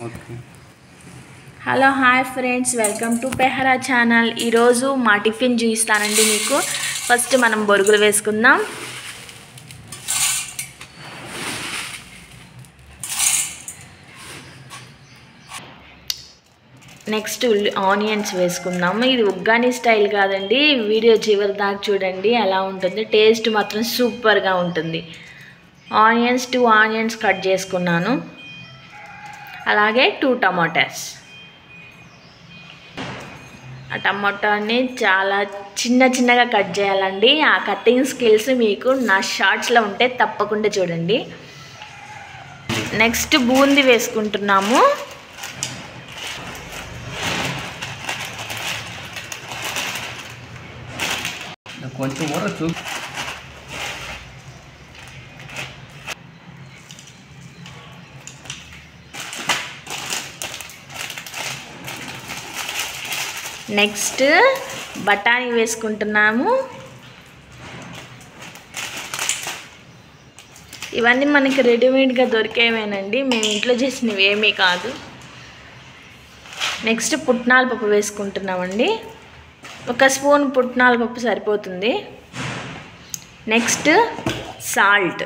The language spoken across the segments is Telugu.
okay hello hi friends welcome to పెహరా ఛానల్ ఈరోజు మా టిఫిన్ చూపిస్తానండి మీకు ఫస్ట్ మనం బొరుగులు వేసుకుందాం నెక్స్ట్ ఉల్లి ఆనియన్స్ వేసుకుందాము ఇది ఉగ్గాని స్టైల్ కాదండి వీడియో చివరి దాకా చూడండి ఎలా ఉంటుంది టేస్ట్ మాత్రం సూపర్గా ఉంటుంది ఆనియన్స్ టూ ఆనియన్స్ కట్ చేసుకున్నాను అలాగే టూ టమాటాస్ ఆ టమాటాని చాలా చిన్న చిన్నగా కట్ చేయాలండి ఆ కటింగ్ స్కిల్స్ మీకు నా షార్ట్స్లో ఉంటే తప్పకుండా చూడండి నెక్స్ట్ బూందీ వేసుకుంటున్నాము కొంచెం కూడా చూ నెక్స్ట్ బఠానీ వేసుకుంటున్నాము ఇవన్నీ మనకి రెడీమేడ్గా దొరికేవేనండి మేము ఇంట్లో చేసినవి ఏమీ కాదు నెక్స్ట్ పుట్నాల పప్పు వేసుకుంటున్నామండి ఒక స్పూన్ పుట్నాల పప్పు సరిపోతుంది నెక్స్ట్ సాల్ట్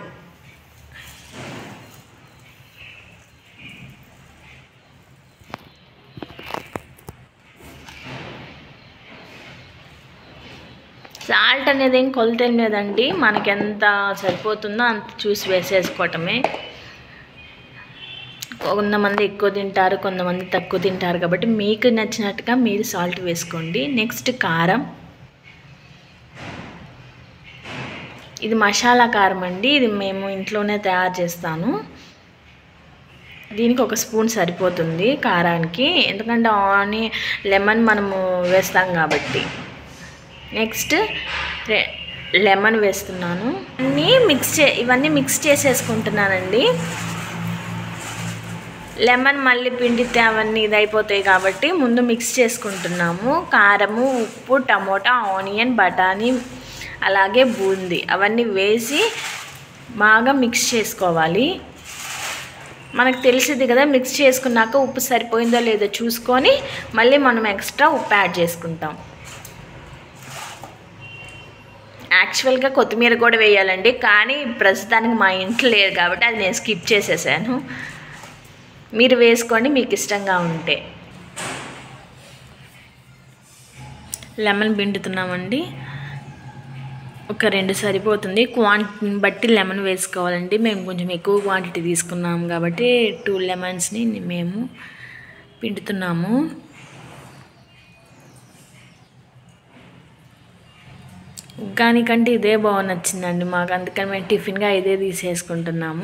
సాల్ట్ అనేది ఏం కొలత ఏం లేదండి మనకి ఎంత సరిపోతుందో అంత చూసి వేసేసుకోవటమే కొంతమంది ఎక్కువ తింటారు కొంతమంది తక్కువ తింటారు కాబట్టి మీకు నచ్చినట్టుగా మీరు సాల్ట్ వేసుకోండి నెక్స్ట్ కారం ఇది మసాలా కారం అండి ఇది మేము ఇంట్లోనే తయారు చేస్తాను దీనికి ఒక స్పూన్ సరిపోతుంది కారానికి ఎందుకంటే ఆని లెమన్ మనము వేస్తాం కాబట్టి నెక్స్ట్ లెమన్ వేస్తున్నాను అన్నీ మిక్స్ చే ఇవన్నీ మిక్స్ చేసేసుకుంటున్నానండి లెమన్ మళ్ళీ పిండితే అవన్నీ ఇదైపోతాయి కాబట్టి ముందు మిక్స్ చేసుకుంటున్నాము కారము ఉప్పు టమోటా ఆనియన్ బఠానీ అలాగే బూందీ అవన్నీ వేసి బాగా మిక్స్ చేసుకోవాలి మనకు తెలిసింది కదా మిక్స్ చేసుకున్నాక ఉప్పు సరిపోయిందో లేదో చూసుకొని మళ్ళీ మనం ఎక్స్ట్రా ఉప్పు యాడ్ చేసుకుంటాం యాక్చువల్గా కొత్తిమీర కూడా వేయాలండి కానీ ప్రస్తుతానికి మా ఇంట్లో లేదు కాబట్టి అది నేను స్కిప్ చేసేసాను మీరు వేసుకోండి మీకు ఇష్టంగా ఉంటే లెమన్ పిండుతున్నామండి ఒక రెండు సరిపోతుంది క్వాంటిటీని బట్టి లెమన్ వేసుకోవాలండి మేము కొంచెం ఎక్కువ క్వాంటిటీ తీసుకున్నాము కాబట్టి టూ లెమన్స్ని మేము పిండుతున్నాము ఉగ్గానికంటే ఇదే బాగా నచ్చిందండి మాకు అందుకని మేము టిఫిన్గా ఇదే తీసేసుకుంటున్నాము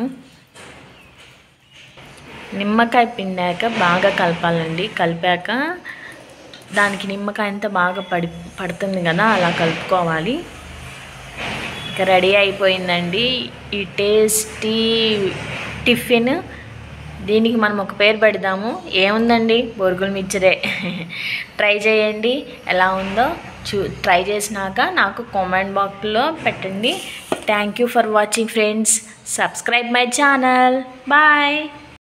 నిమ్మకాయ పిండాక బాగా కలపాలండి కలిపాక దానికి నిమ్మకాయ అంతా బాగా పడి పడుతుంది కదా అలా కలుపుకోవాలి ఇంకా రెడీ అయిపోయిందండి ఈ టేస్టీ టిఫిన్ దీనికి మనం ఒక పేరు పెడదాము ఏముందండి బొరుగుల మిచ్చరే ట్రై చేయండి ఎలా ఉందో చూ ట్రై చేసినాక నాకు కామెంట్ బాక్స్లో పెట్టండి thank you for watching friends subscribe my channel bye